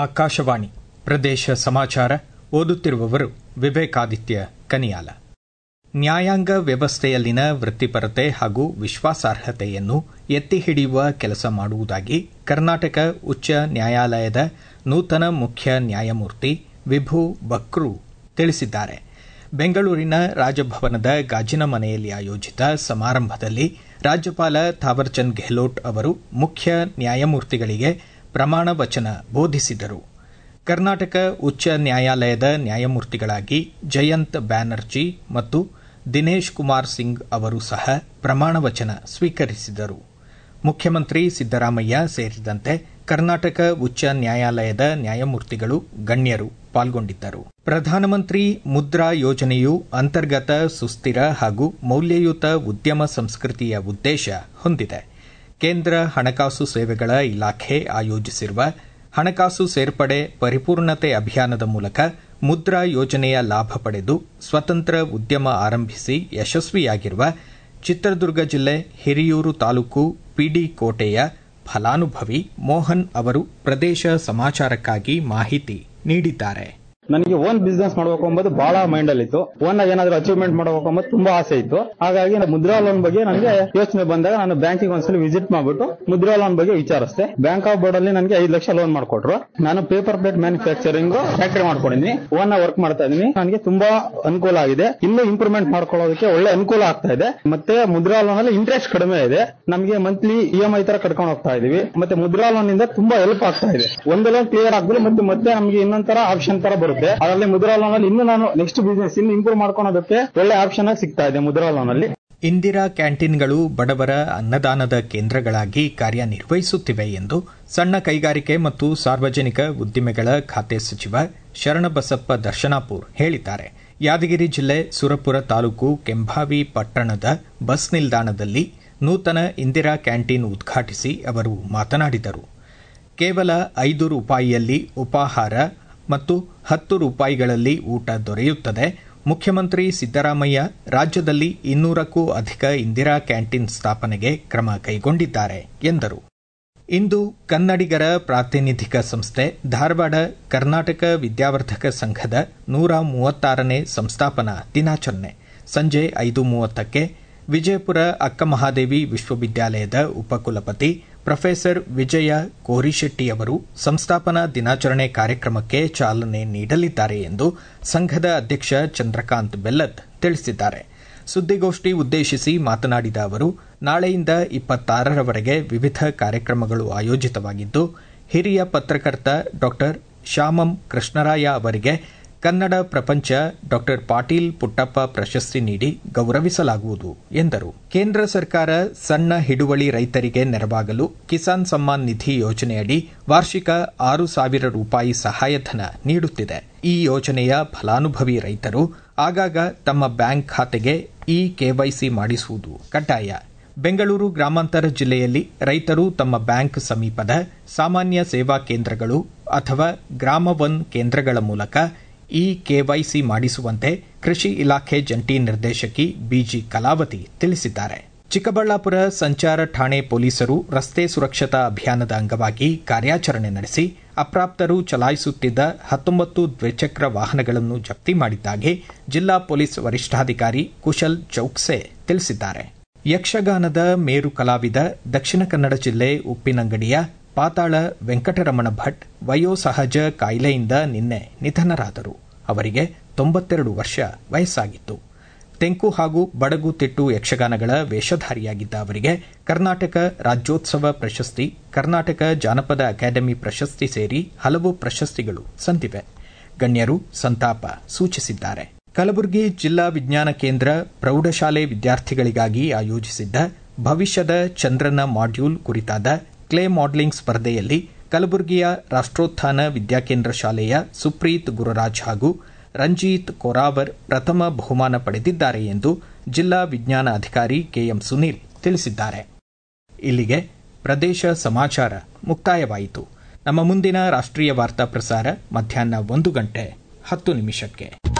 ಆಕಾಶವಾಣಿ ಪ್ರದೇಶ ಸಮಾಚಾರ ಓದುತ್ತಿರುವವರು ವಿವೇಕಾದಿತ್ಯ ಕನಿಯಾಲ ನ್ಯಾಯಾಂಗ ವ್ಯವಸ್ಥೆಯಲ್ಲಿನ ವೃತ್ತಿಪರತೆ ಹಾಗೂ ವಿಶ್ವಾಸಾರ್ಹತೆಯನ್ನು ಎತ್ತಿ ಹಿಡಿಯುವ ಕೆಲಸ ಮಾಡುವುದಾಗಿ ಕರ್ನಾಟಕ ಉಚ್ಚ ನ್ಯಾಯಾಲಯದ ನೂತನ ಮುಖ್ಯ ನ್ಯಾಯಮೂರ್ತಿ ವಿಭು ಬಕ್ರು ತಿಳಿಸಿದ್ದಾರೆ ಬೆಂಗಳೂರಿನ ರಾಜಭವನದ ಗಾಜಿನ ಮನೆಯಲ್ಲಿ ಆಯೋಜಿತ ಸಮಾರಂಭದಲ್ಲಿ ರಾಜ್ಯಪಾಲ ಥಾವರ್ಚಂದ್ ಗೆಹ್ಲೋಟ್ ಅವರು ಮುಖ್ಯ ನ್ಯಾಯಮೂರ್ತಿಗಳಿಗೆ ಪ್ರಮಾಣ ವಚನ ಬೋಧಿಸಿದರು ಕರ್ನಾಟಕ ಉಚ್ಚ ನ್ಯಾಯಾಲಯದ ನ್ಯಾಯಮೂರ್ತಿಗಳಾಗಿ ಜಯಂತ್ ಬ್ಯಾನರ್ಜಿ ಮತ್ತು ದಿನೇಶ್ ಕುಮಾರ್ ಸಿಂಗ್ ಅವರು ಸಹ ಪ್ರಮಾಣ ವಚನ ಸ್ವೀಕರಿಸಿದರು ಮುಖ್ಯಮಂತ್ರಿ ಸಿದ್ದರಾಮಯ್ಯ ಸೇರಿದಂತೆ ಕರ್ನಾಟಕ ಉಚ್ಚ ನ್ಯಾಯಾಲಯದ ನ್ಯಾಯಮೂರ್ತಿಗಳು ಗಣ್ಯರು ಪಾಲ್ಗೊಂಡಿದ್ದರು ಪ್ರಧಾನಮಂತ್ರಿ ಮುದ್ರಾ ಯೋಜನೆಯು ಅಂತರ್ಗತ ಸುಸ್ಥಿರ ಹಾಗೂ ಮೌಲ್ಯಯುತ ಉದ್ಯಮ ಸಂಸ್ಕೃತಿಯ ಉದ್ದೇಶ ಹೊಂದಿದೆ ಕೇಂದ್ರ ಹಣಕಾಸು ಸೇವೆಗಳ ಇಲಾಖೆ ಆಯೋಜಿಸಿರುವ ಹಣಕಾಸು ಸೇರ್ಪಡೆ ಪರಿಪೂರ್ಣತೆ ಅಭಿಯಾನದ ಮೂಲಕ ಮುದ್ರಾ ಯೋಜನೆಯ ಲಾಭ ಪಡೆದು ಸ್ವತಂತ್ರ ಉದ್ಯಮ ಆರಂಭಿಸಿ ಯಶಸ್ವಿಯಾಗಿರುವ ಚಿತ್ರದುರ್ಗ ಜಿಲ್ಲೆ ಹಿರಿಯೂರು ತಾಲೂಕು ಪಿಡಿ ಕೋಟೆಯ ಫಲಾನುಭವಿ ಮೋಹನ್ ಅವರು ಪ್ರದೇಶ ಸಮಾಚಾರಕ್ಕಾಗಿ ಮಾಹಿತಿ ನೀಡಿದ್ದಾರೆ ನನಗೆ ಓನ್ ಬಿಸ್ನೆಸ್ ಮಾಡಬೇಕು ಎಂಬುದು ಬಹಳ ಮೈಂಡ್ ಅಲ್ಲಿ ಇತ್ತು ಓನ್ ಆಗಿ ಏನಾದ್ರು ಅಚೀವ್ಮೆಂಟ್ ಮಾಡಬೇಕು ಎಂಬುದು ತುಂಬಾ ಆಸೆ ಇತ್ತು ಹಾಗಾಗಿ ಮುದ್ರಾ ಲೋನ್ ಬಗ್ಗೆ ನನಗೆ ಯೋಚನೆ ಬಂದಾಗ ನಾನು ಬ್ಯಾಂಕಿಗೆ ಒಂದ್ಸಲ ವಿಸಿಟ್ ಮಾಡ್ಬಿಟ್ಟು ಮುದ್ರಾ ಲೋನ್ ಬಗ್ಗೆ ವಿಚಾರಿಸಿದೆ ಬ್ಯಾಂಕ್ ಆಫ್ ಬೋರ್ಡ್ ಅಲ್ಲಿ ನನಗೆ ಐದು ಲಕ್ಷ ಲೋನ್ ಮಾಡ್ಕೊಟ್ರು ನಾನು ಪೇಪರ್ ಪ್ಲೇಟ್ ಮ್ಯಾನುಫ್ಯಾಕ್ಚರಿಂಗ್ ಫ್ಯಾಕ್ಟರಿ ಮಾಡ್ಕೊಂಡಿದ್ದೀನಿ ಓನ್ ವರ್ಕ್ ಮಾಡ್ತಾ ಇದ್ದೀನಿ ನನಗೆ ತುಂಬಾ ಅನುಕೂಲ ಆಗಿದೆ ಇನ್ನೂ ಇಂಪ್ರೂವ್ಮೆಂಟ್ ಮಾಡ್ಕೊಳ್ಳೋದಕ್ಕೆ ಒಳ್ಳೆ ಅನುಕೂಲ ಆಗ್ತಾ ಇದೆ ಮತ್ತೆ ಮುದ್ರಾ ಲೋನ್ ಅಲ್ಲಿ ಇಂಟ್ರೆಸ್ಟ್ ಕಡಿಮೆ ಇದೆ ನಮಗೆ ಮಂತ್ಲಿ ಇ ಎಂ ಐ ತರ ಕಟ್ಕೊಂಡು ಹೋಗ್ತಾ ಇದೀವಿ ಮತ್ತೆ ಮುದ್ರಾ ಲೋನ್ ಇಂದ ತುಂಬಾ ಹೆಲ್ಪ್ ಆಗ್ತಾ ಇದೆ ಒಂದು ಲೋನ್ ಕ್ಲಿಯರ್ ಆದ್ಮೇಲೆ ಮತ್ತೆ ಮತ್ತೆ ನಮಗೆ ಇನ್ನೊಂದ್ ತರ ಆಪ್ಷನ್ ತರ ಬರುತ್ತೆ ಅದರಲ್ಲಿ ಮುದ್ರಾ ಲೋನ್ ಅಲ್ಲಿ ಇನ್ನು ನಾನು ನೆಕ್ಸ್ಟ್ ಬಿಸ್ನೆಸ್ ಇನ್ನು ಇಂಪ್ರೂವ್ ಮಾಡ್ಕೊಳೋದಕ್ಕೆ ಒಳ್ಳೆ ಆಪ್ಷನ್ ಆಗಿ ಸಿಗ್ತಾ ಇದೆ ಮುದ್ರಾ ಲೋನ್ ಅಲ್ಲಿ ಇಂದಿರಾ ಕ್ಯಾಂಟೀನ್ಗಳು ಬಡವರ ಅನ್ನದಾನದ ಕೇಂದ್ರಗಳಾಗಿ ಕಾರ್ಯನಿರ್ವಹಿಸುತ್ತಿವೆ ಎಂದು ಸಣ್ಣ ಕೈಗಾರಿಕೆ ಮತ್ತು ಸಾರ್ವಜನಿಕ ಉದ್ದಿಮೆಗಳ ಖಾತೆ ಸಚಿವ ಶರಣಬಸಪ್ಪ ದರ್ಶನಾಪುರ್ ಹೇಳಿದ್ದಾರೆ ಯಾದಗಿರಿ ಜಿಲ್ಲೆ ಸುರಪುರ ತಾಲೂಕು ಕೆಂಭಾವಿ ಪಟ್ಟಣದ ಬಸ್ ನಿಲ್ದಾಣದಲ್ಲಿ ನೂತನ ಇಂದಿರಾ ಕ್ಯಾಂಟೀನ್ ಉದ್ಘಾಟಿಸಿ ಅವರು ಮಾತನಾಡಿದರು ಕೇವಲ ಐದು ರೂಪಾಯಿಯಲ್ಲಿ ಉಪಾಹಾರ ಮತ್ತು ಹತ್ತು ರೂಪಾಯಿಗಳಲ್ಲಿ ಊಟ ದೊರೆಯುತ್ತದೆ ಮುಖ್ಯಮಂತ್ರಿ ಸಿದ್ದರಾಮಯ್ಯ ರಾಜ್ಯದಲ್ಲಿ ಇನ್ನೂರಕ್ಕೂ ಅಧಿಕ ಇಂದಿರಾ ಕ್ಯಾಂಟೀನ್ ಸ್ಥಾಪನೆಗೆ ಕ್ರಮ ಕೈಗೊಂಡಿದ್ದಾರೆ ಎಂದರು ಇಂದು ಕನ್ನಡಿಗರ ಪ್ರಾತಿನಿಧಿಕ ಸಂಸ್ಥೆ ಧಾರವಾಡ ಕರ್ನಾಟಕ ವಿದ್ಯಾವರ್ಧಕ ಸಂಘದ ನೂರ ಮೂವತ್ತಾರನೇ ಸಂಸ್ಥಾಪನಾ ದಿನಾಚರಣೆ ಸಂಜೆ ಐದು ಮೂವತ್ತಕ್ಕೆ ವಿಜಯಪುರ ಅಕ್ಕಮಹಾದೇವಿ ವಿಶ್ವವಿದ್ಯಾಲಯದ ಉಪಕುಲಪತಿ ಪ್ರೊಫೆಸರ್ ವಿಜಯ ಕೋರಿಶೆಟ್ಟಿ ಅವರು ಸಂಸ್ಥಾಪನಾ ದಿನಾಚರಣೆ ಕಾರ್ಯಕ್ರಮಕ್ಕೆ ಚಾಲನೆ ನೀಡಲಿದ್ದಾರೆ ಎಂದು ಸಂಘದ ಅಧ್ಯಕ್ಷ ಚಂದ್ರಕಾಂತ್ ಬೆಲ್ಲತ್ ತಿಳಿಸಿದ್ದಾರೆ ಸುದ್ದಿಗೋಷ್ಠಿ ಉದ್ದೇಶಿಸಿ ಮಾತನಾಡಿದ ಅವರು ನಾಳೆಯಿಂದ ಇಪ್ಪತ್ತಾರರವರೆಗೆ ವಿವಿಧ ಕಾರ್ಯಕ್ರಮಗಳು ಆಯೋಜಿತವಾಗಿದ್ದು ಹಿರಿಯ ಪತ್ರಕರ್ತ ಡಾ ಶ್ಯಾಮಂ ಕೃಷ್ಣರಾಯ ಅವರಿಗೆ ಕನ್ನಡ ಪ್ರಪಂಚ ಡಾ ಪಾಟೀಲ್ ಪುಟ್ಟಪ್ಪ ಪ್ರಶಸ್ತಿ ನೀಡಿ ಗೌರವಿಸಲಾಗುವುದು ಎಂದರು ಕೇಂದ್ರ ಸರ್ಕಾರ ಸಣ್ಣ ಹಿಡುವಳಿ ರೈತರಿಗೆ ನೆರವಾಗಲು ಕಿಸಾನ್ ಸಮ್ಮಾನ್ ನಿಧಿ ಯೋಜನೆಯಡಿ ವಾರ್ಷಿಕ ಆರು ಸಾವಿರ ರೂಪಾಯಿ ಸಹಾಯಧನ ನೀಡುತ್ತಿದೆ ಈ ಯೋಜನೆಯ ಫಲಾನುಭವಿ ರೈತರು ಆಗಾಗ ತಮ್ಮ ಬ್ಯಾಂಕ್ ಖಾತೆಗೆ ಇ ಕೆವೈಸಿ ಮಾಡಿಸುವುದು ಕಡ್ಡಾಯ ಬೆಂಗಳೂರು ಗ್ರಾಮಾಂತರ ಜಿಲ್ಲೆಯಲ್ಲಿ ರೈತರು ತಮ್ಮ ಬ್ಯಾಂಕ್ ಸಮೀಪದ ಸಾಮಾನ್ಯ ಸೇವಾ ಕೇಂದ್ರಗಳು ಅಥವಾ ಗ್ರಾಮ ಒನ್ ಕೇಂದ್ರಗಳ ಮೂಲಕ ಇ ಕೆವೈಸಿ ಮಾಡಿಸುವಂತೆ ಕೃಷಿ ಇಲಾಖೆ ಜಂಟಿ ನಿರ್ದೇಶಕಿ ಬಿಜಿ ಕಲಾವತಿ ತಿಳಿಸಿದ್ದಾರೆ ಚಿಕ್ಕಬಳ್ಳಾಪುರ ಸಂಚಾರ ಠಾಣೆ ಪೊಲೀಸರು ರಸ್ತೆ ಸುರಕ್ಷತಾ ಅಭಿಯಾನದ ಅಂಗವಾಗಿ ಕಾರ್ಯಾಚರಣೆ ನಡೆಸಿ ಅಪ್ರಾಪ್ತರು ಚಲಾಯಿಸುತ್ತಿದ್ದ ಹತ್ತೊಂಬತ್ತು ದ್ವಿಚಕ್ರ ವಾಹನಗಳನ್ನು ಜಪ್ತಿ ಮಾಡಿದ್ದಾಗಿ ಜಿಲ್ಲಾ ಪೊಲೀಸ್ ವರಿಷ್ಠಾಧಿಕಾರಿ ಕುಶಲ್ ಚೌಕ್ಸೆ ತಿಳಿಸಿದ್ದಾರೆ ಯಕ್ಷಗಾನದ ಮೇರು ಕಲಾವಿದ ದಕ್ಷಿಣ ಕನ್ನಡ ಜಿಲ್ಲೆ ಉಪ್ಪಿನಂಗಡಿಯ ಪಾತಾಳ ವೆಂಕಟರಮಣ ಭಟ್ ವಯೋಸಹಜ ಕಾಯಿಲೆಯಿಂದ ನಿನ್ನೆ ನಿಧನರಾದರು ಅವರಿಗೆ ತೊಂಬತ್ತೆರಡು ವರ್ಷ ವಯಸ್ಸಾಗಿತ್ತು ತೆಂಕು ಹಾಗೂ ಬಡಗು ತಿಟ್ಟು ಯಕ್ಷಗಾನಗಳ ವೇಷಧಾರಿಯಾಗಿದ್ದ ಅವರಿಗೆ ಕರ್ನಾಟಕ ರಾಜ್ಯೋತ್ಸವ ಪ್ರಶಸ್ತಿ ಕರ್ನಾಟಕ ಜಾನಪದ ಅಕಾಡೆಮಿ ಪ್ರಶಸ್ತಿ ಸೇರಿ ಹಲವು ಪ್ರಶಸ್ತಿಗಳು ಸಂದಿವೆ ಗಣ್ಯರು ಸಂತಾಪ ಸೂಚಿಸಿದ್ದಾರೆ ಕಲಬುರಗಿ ಜಿಲ್ಲಾ ವಿಜ್ಞಾನ ಕೇಂದ್ರ ಪ್ರೌಢಶಾಲೆ ವಿದ್ಯಾರ್ಥಿಗಳಿಗಾಗಿ ಆಯೋಜಿಸಿದ್ದ ಭವಿಷ್ಯದ ಚಂದ್ರನ ಮಾಡ್ಯೂಲ್ ಕುರಿತಾದ ಕ್ಲೇ ಮಾಡೆಲಿಂಗ್ ಸ್ಪರ್ಧೆಯಲ್ಲಿ ಕಲಬುರಗಿಯ ರಾಷ್ಟ್ರೋತ್ಥಾನ ವಿದ್ಯಾಕೇಂದ್ರ ಶಾಲೆಯ ಸುಪ್ರೀತ್ ಗುರುರಾಜ್ ಹಾಗೂ ರಂಜೀತ್ ಕೊರಾವರ್ ಪ್ರಥಮ ಬಹುಮಾನ ಪಡೆದಿದ್ದಾರೆ ಎಂದು ಜಿಲ್ಲಾ ವಿಜ್ಞಾನ ಅಧಿಕಾರಿ ಕೆಎಂ ಸುನೀಲ್ ತಿಳಿಸಿದ್ದಾರೆ ಇಲ್ಲಿಗೆ ಪ್ರದೇಶ ಸಮಾಚಾರ ಮುಕ್ತಾಯವಾಯಿತು ನಮ್ಮ ಮುಂದಿನ ರಾಷ್ಟ್ರೀಯ ವಾರ್ತಾ ಪ್ರಸಾರ ಮಧ್ಯಾಹ್ನ ಒಂದು ಗಂಟೆ ಹತ್ತು ನಿಮಿಷಕ್ಕೆ